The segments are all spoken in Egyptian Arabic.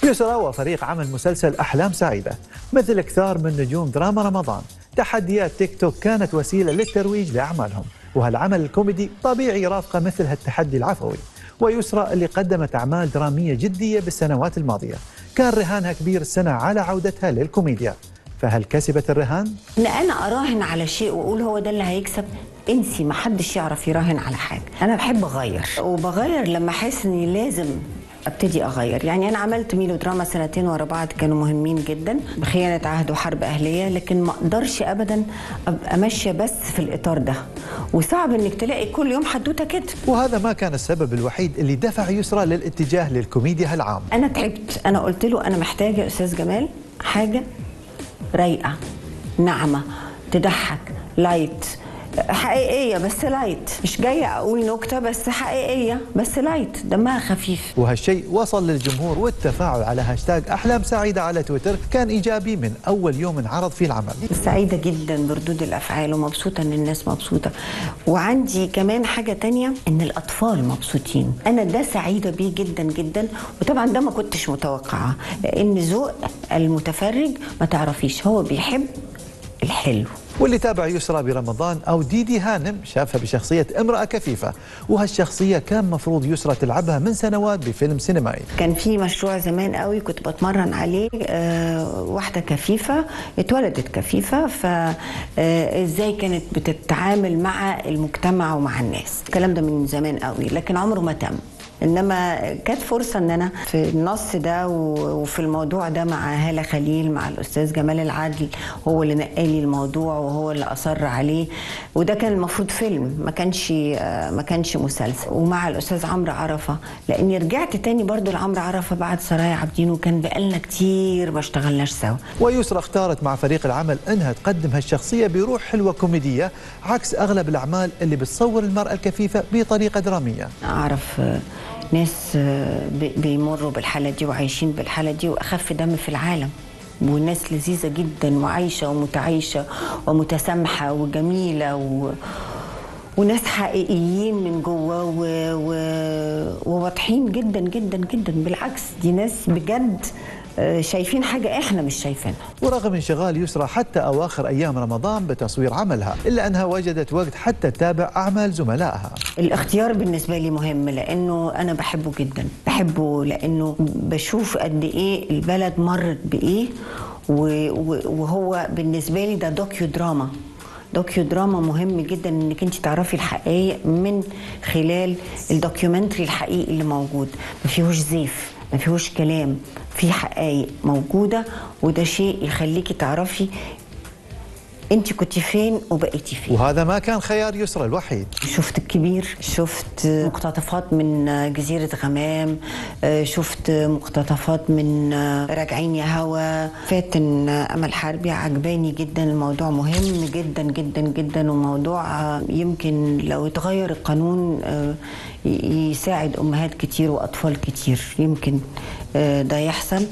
يسرى وفريق عمل مسلسل أحلام سعيدة مثل كثار من نجوم دراما رمضان تحديات تيك توك كانت وسيلة للترويج لأعمالهم وهالعمل الكوميدي طبيعي يرافقه مثل هالتحدي العفوي ويسرى اللي قدمت أعمال درامية جدية بالسنوات الماضية كان رهانها كبير السنة على عودتها للكوميديا فهل كسبت الرهان؟ ان انا اراهن على شيء واقول هو ده اللي هيكسب انسي ما حدش يعرف يراهن على حاجه انا بحب اغير وبغير لما احس اني لازم ابتدي اغير يعني انا عملت ميلو دراما سنتين ورا بعض كانوا مهمين جدا بخيانه عهد وحرب اهليه لكن ما اقدرش ابدا ابقى ماشيه بس في الاطار ده وصعب انك تلاقي كل يوم حدوته كده وهذا ما كان السبب الوحيد اللي دفع يسرى للاتجاه للكوميديا هالعام انا تعبت انا قلت له انا محتاجه يا استاذ جمال حاجه رايقه ناعمه تضحك لايت حقيقيه بس لايت مش جايه اقول نكته بس حقيقيه بس لايت دمها خفيف وهالشيء وصل للجمهور والتفاعل على هاشتاج أحلام سعيدة على تويتر كان إيجابي من أول يوم انعرض فيه العمل سعيدة جدا بردود الأفعال ومبسوطة إن الناس مبسوطة وعندي كمان حاجة تانية إن الأطفال مبسوطين أنا ده سعيدة بيه جدا جدا وطبعا ده ما كنتش متوقعة لأن ذوق المتفرج ما تعرفيش هو بيحب الحلو واللي تابع يسرى برمضان أو ديدي هانم شافها بشخصية امرأة كفيفة وهالشخصية كان مفروض يسرى تلعبها من سنوات بفيلم سينمائي كان في مشروع زمان قوي كنت بتمرن عليه آه واحدة كفيفة اتولدت كفيفة فازاي كانت بتتعامل مع المجتمع ومع الناس الكلام ده من زمان قوي لكن عمره ما تم انما كانت فرصه ان انا في النص ده وفي الموضوع ده مع هاله خليل مع الاستاذ جمال العدل هو اللي نقالي الموضوع وهو اللي اصر عليه وده كان المفروض فيلم ما كانش ما كانش مسلسل ومع الاستاذ عمرو عرفه لاني رجعت تاني برضو لعمرو عرفه بعد سرايا عابدين وكان بقالنا كتير ما اشتغلناش سوا ويسرى اختارت مع فريق العمل انها تقدم هالشخصيه بروح حلوه كوميديه عكس اغلب الاعمال اللي بتصور المراه الكفيفه بطريقه دراميه اعرف ناس بيمروا بالحالة دي وعايشين بالحالة دي وأخف دم في العالم وناس لذيذة جدا وعايشة ومتعايشة ومتسامحة وجميلة و... وناس حقيقيين من جوه و... و... وواضحين جدا جدا جدا بالعكس دي ناس بجد شايفين حاجة إحنا مش شايفينها ورغم انشغال يسرى حتى أواخر أيام رمضان بتصوير عملها إلا أنها وجدت وقت حتى تتابع أعمال زملائها الاختيار بالنسبة لي مهم لأنه أنا بحبه جدا بحبه لأنه بشوف قد إيه البلد مرت بإيه وهو بالنسبة لي ده دوكيو دراما دوكيو دراما مهم جدا انك انت تعرفي الحقائق من خلال الدوكيومنتري الحقيقي اللي موجود ما فيهوش زيف ما فيهوش كلام في حقائق موجوده وده شيء يخليكي تعرفي انت كنت فين وبقيتي فين وهذا ما كان خيار يسرى الوحيد شفت الكبير شفت مقتطفات من جزيرة غمام شفت مقتطفات من راجعين يا هوا فاتن أمل حربي عجباني جدا الموضوع مهم جدا جدا جدا وموضوع يمكن لو اتغير القانون يساعد أمهات كتير وأطفال كتير يمكن ده يحصل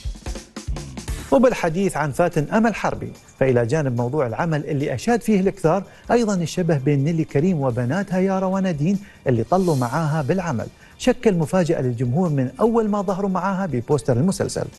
وبالحديث عن فاتن أمل حربي فإلى جانب موضوع العمل اللي أشاد فيه الكثار أيضا الشبه بين نيلي كريم وبناتها يارا ونادين اللي طلوا معاها بالعمل شكل مفاجأة للجمهور من أول ما ظهروا معاها ببوستر المسلسل